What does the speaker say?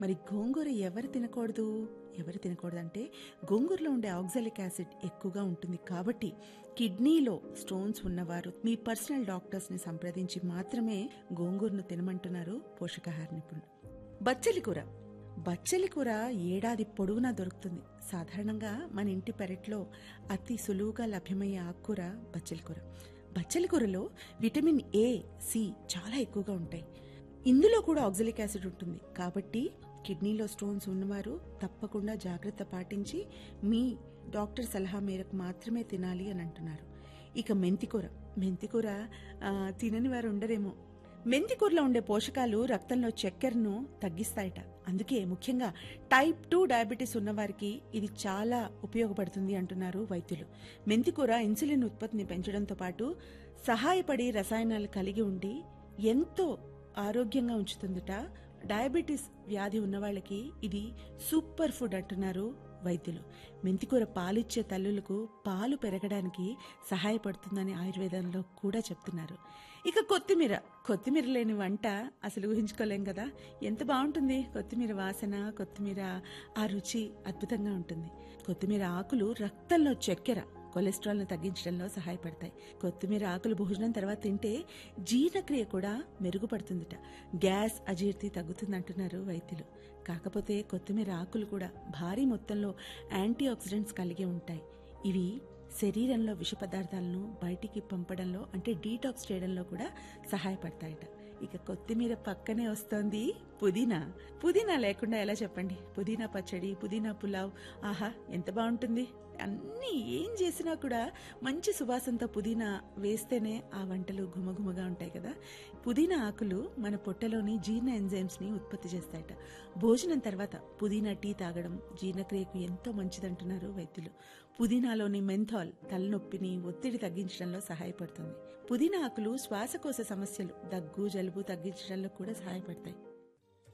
మరి గోంగూర ఎవరు తినకూడదు ఎవరు తినకూడదంటే గోంగూరలో ఉండే ఆక్సాలిక్ యాసిడ్ ఎక్కువగా ఉంటుంది కాబట్టి కిడ్నీలో స్టోన్స్ ఉన్నవారు మీ పర్సనల్ డాక్టర్స్ ని సంప్రదించి మాత్రమే గోంగూరను తినమంటున్నారు పోషకాహార నిపుణులు బచ్చలి కూర బచ్చలి కూర ఏడాది పొడవునా దొరుకుతుంది సాధారణంగా మన ఇంటి పెరట్లో అతి సులువుగా లభ్యమయ్యే ఆకుకూర బచ్చలి కూర బచ్చలి కూరలో విటమిన్ ఏ సి చాలా ఎక్కువగా ఉంటాయి ఇందులో కూడా ఆక్సిలిక్ యాసిడ్ ఉంటుంది కాబట్టి కిడ్నీలో స్టోన్స్ ఉన్నవారు తప్పకుండా జాగ్రత్త పాటించి మీ డాక్టర్ సలహా మేరకు మాత్రమే తినాలి అని అంటున్నారు ఇక మెంతికూర మెంతికూర ఆ, తినని వారు ఉండరేమో మెంతికూరలో ఉండే పోషకాలు రక్తంలో చక్కెరను తగ్గిస్తాయట అందుకే ముఖ్యంగా టైప్ టూ డయాబెటీస్ ఉన్నవారికి ఇది చాలా ఉపయోగపడుతుంది అంటున్నారు వైద్యులు మెంతికూర ఇన్సులిన్ ఉత్పత్తిని పెంచడంతో పాటు సహాయపడి రసాయనాలు కలిగి ఉండి ఎంతో ఆరోగ్యంగా ఉంచుతుందట డయాబెటీస్ వ్యాధి ఉన్న వాళ్ళకి ఇది సూపర్ ఫుడ్ అంటున్నారు వైద్యులు మెంతికూర పాలిచ్చే తల్లులకు పాలు పెరగడానికి సహాయపడుతుందని ఆయుర్వేదంలో కూడా చెప్తున్నారు ఇక కొత్తిమీర కొత్తిమీర లేని వంట అసలు ఊహించుకోలేం కదా ఎంత బాగుంటుంది కొత్తిమీర వాసన కొత్తిమీర ఆ రుచి అద్భుతంగా ఉంటుంది కొత్తిమీర ఆకులు రక్తంలో చక్కెర కొలెస్ట్రాల్ ను తగ్గించడంలో సహాయపడతాయి కొత్తిమీర ఆకులు భోజనం తర్వాత తింటే జీర్ణక్రియ కూడా మెరుగుపడుతుందట గ్యాస్ అజీర్తి తగ్గుతుందంటున్నారు వైద్యులు కాకపోతే కొత్తిమీర ఆకులు కూడా భారీ మొత్తంలో యాంటీ ఆక్సిడెంట్స్ కలిగి ఉంటాయి ఇవి శరీరంలో విష పదార్థాలను బయటికి పంపడంలో అంటే డీటాక్స్ చేయడంలో కూడా సహాయపడతాయట ఇక కొత్తిమీర పక్కనే వస్తోంది పుదీనా పుదీనా లేకుండా ఎలా చెప్పండి పుదీనా పచ్చడి పుదీనా పులావ్ ఆహా ఎంత బాగుంటుంది అన్నీ ఏం చేసినా కూడా మంచి సువాసనతో పుదీనా వేస్తేనే ఆ వంటలు ఘుమఘుమగా ఉంటాయి కదా పుదీనా ఆకులు మన పొట్టలోని జీర్ణ ఎంజైమ్స్ ని ఉత్పత్తి చేస్తాయట భోజనం తర్వాత పుదీనా టీ తాగడం జీర్ణక్రియకు ఎంతో మంచిదంటున్నారు వైద్యులు పుదీనాలోని మెంథాల్ తలనొప్పిని ఒత్తిడి తగ్గించడంలో సహాయపడుతుంది పుదీనా ఆకులు శ్వాసకోశ సమస్యలు దగ్గు జలుబు తగ్గించడంలో కూడా సహాయపడతాయి